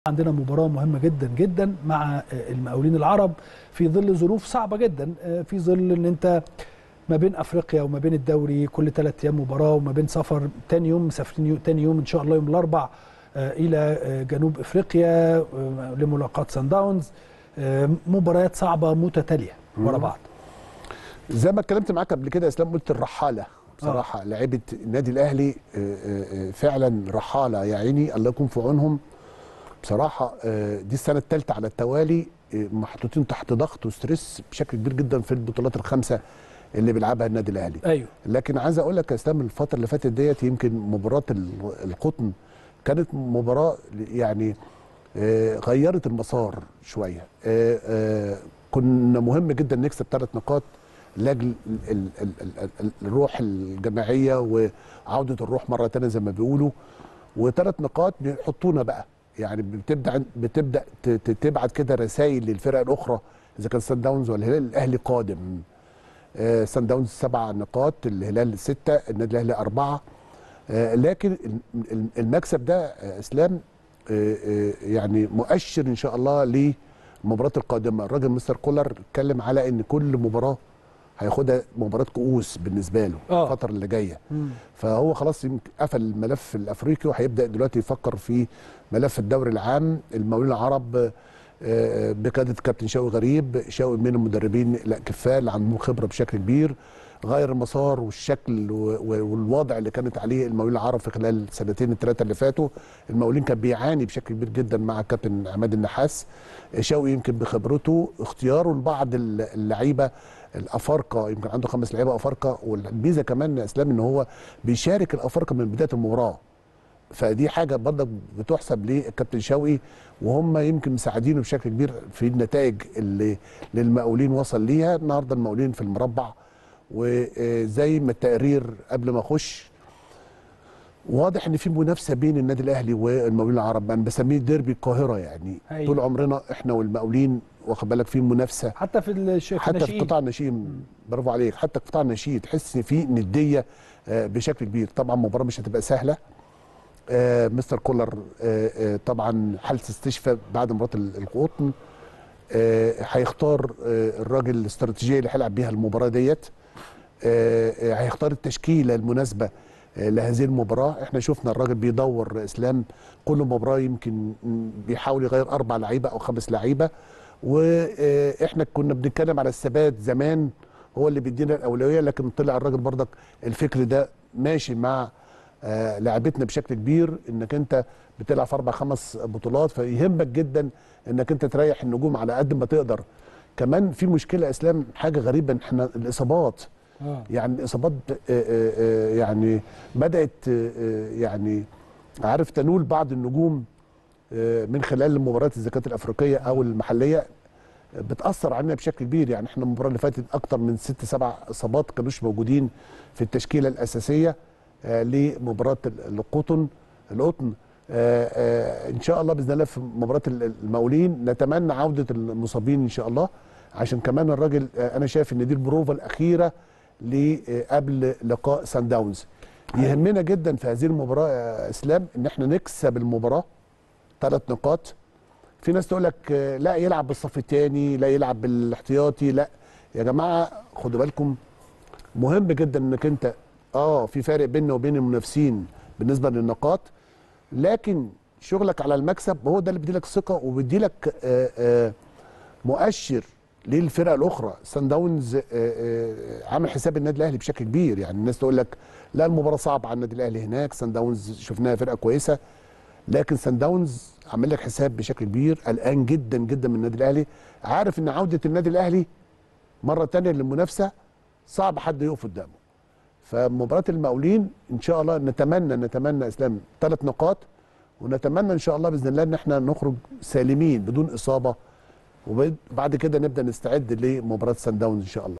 عندنا مباراة مهمة جدا جدا مع المقاولين العرب في ظل ظروف صعبة جدا في ظل ان انت ما بين افريقيا وما بين الدوري كل ثلاث ايام مباراة وما بين سفر تاني يوم مسافرين تاني يوم ان شاء الله يوم الاربع الى جنوب افريقيا لملاقاة سان داونز مباريات صعبة متتالية ورا بعض زي ما اتكلمت معاك قبل كده يا اسلام قلت الرحاله بصراحه آه. لعيبه النادي الاهلي فعلا رحاله يا عيني الله يكون في عونهم بصراحه دي السنه الثالثه على التوالي محطوطين تحت ضغط وستريس بشكل كبير جدا في البطولات الخمسه اللي بيلعبها النادي الاهلي ايوه لكن عايز اقول لك يا اسلام الفتره اللي فاتت ديت يمكن مباراه القطن كانت مباراه يعني غيرت المسار شويه كنا مهم جدا نكسب ثلاث نقاط لاجل الروح الجماعيه وعوده الروح مره ثانيه زي ما بيقولوا وثلاث نقاط بيحطونا بقى يعني بتبدا بتبدا تبعت كده رسائل للفرق الاخرى اذا كان سان داونز ولا الهلال الاهلي قادم آه سان داونز سبع نقاط الهلال سته النادي الاهلي اربعه آه لكن المكسب ده آه اسلام يعني مؤشر ان شاء الله للمباراه القادمه الراجل مستر كولر اتكلم على ان كل مباراه هياخدها مباراه كؤوس بالنسبه له أوه. الفتره اللي جايه فهو خلاص قفل الملف الافريقي وهيبدا دلوقتي يفكر في ملف الدوري العام المقاولين العرب بقياده كابتن شوقي غريب شوقي من المدربين لا كفايه اللي عندهم خبره بشكل كبير غير المسار والشكل والوضع اللي كانت عليه المقاولين العرب في خلال السنتين الثلاثه اللي فاتوا المقاولين كان بيعاني بشكل كبير جدا مع كابتن عماد النحاس شوقي يمكن بخبرته اختياره لبعض اللعيبه الافارقه يمكن عنده خمس لعيبه افارقه والميزه كمان يا اسلام ان هو بيشارك الافارقه من بدايه المباراه فدي حاجه برضك بتحسب للكابتن شوقي وهم يمكن مساعدينه بشكل كبير في النتائج اللي للمقاولين وصل ليها النهارده المقاولين في المربع وزي ما التقرير قبل ما اخش واضح ان في منافسه بين النادي الاهلي والمقاولين العرب انا بسميه ديربي القاهره يعني أيوة. طول عمرنا احنا والمقاولين واخد بالك في منافسه حتى في الش... حتى في قطاع الناشئين برافو عليك حتى في قطاع الناشئين تحس ان في نديه بشكل كبير طبعا المباراه مش هتبقى سهله آه مستر كولر آه آه طبعا حاله استشفاء بعد مباراه القطن هيختار الراجل الاستراتيجيه اللي هيلعب بيها المباراه ديت هيختار التشكيله المناسبه لهذه المباراه احنا شفنا الراجل بيدور اسلام كل مباراه يمكن بيحاول يغير اربع لعيبه او خمس لعيبه واحنا كنا بنتكلم على الثبات زمان هو اللي بيدينا الاولويه لكن طلع الراجل برضك الفكر ده ماشي مع آه لعبتنا بشكل كبير انك انت بتلعب في اربع خمس بطولات فيهمك جدا انك انت تريح النجوم على قد ما تقدر كمان في مشكله اسلام حاجه غريبه احنا الاصابات آه. يعني الاصابات آه آه يعني بدات يعني عارف تنول بعض النجوم من خلال المباريات اذا كانت الافريقيه او المحليه بتاثر علينا بشكل كبير يعني احنا المباراه اللي فاتت اكتر من ست سبع اصابات كانوش موجودين في التشكيله الاساسيه آه لمباراه القطن القطن آه آه ان شاء الله باذن الله في مباراه المقاولين نتمنى عوده المصابين ان شاء الله عشان كمان الراجل انا شايف ان دي البروفه الاخيره قبل لقاء سان داونز يهمنا جدا في هذه المباراه يا اسلام ان احنا نكسب المباراه ثلاث نقاط في ناس تقول لك لا يلعب بالصف الثاني لا يلعب بالاحتياطي لا يا جماعه خدوا بالكم مهم جدا انك انت اه في فارق بيننا وبين المنافسين بالنسبه للنقاط لكن شغلك على المكسب هو ده اللي بيديلك ثقه وبيديلك آآ آآ مؤشر للفرق الاخرى سان داونز عامل حساب النادي الاهلي بشكل كبير يعني الناس تقول لك لا المباراه صعبه على النادي الاهلي هناك سان داونز شفناها فرقه كويسه لكن سان داونز عامل لك حساب بشكل كبير قلقان جدا جدا من النادي الاهلي عارف ان عوده النادي الاهلي مره ثانيه للمنافسه صعب حد يقف قدامه فمباراه المقاولين ان شاء الله نتمنى نتمنى اسلام ثلاث نقاط ونتمنى ان شاء الله باذن الله ان احنا نخرج سالمين بدون اصابه وبعد كده نبدا نستعد لمباراه سان داونز ان شاء الله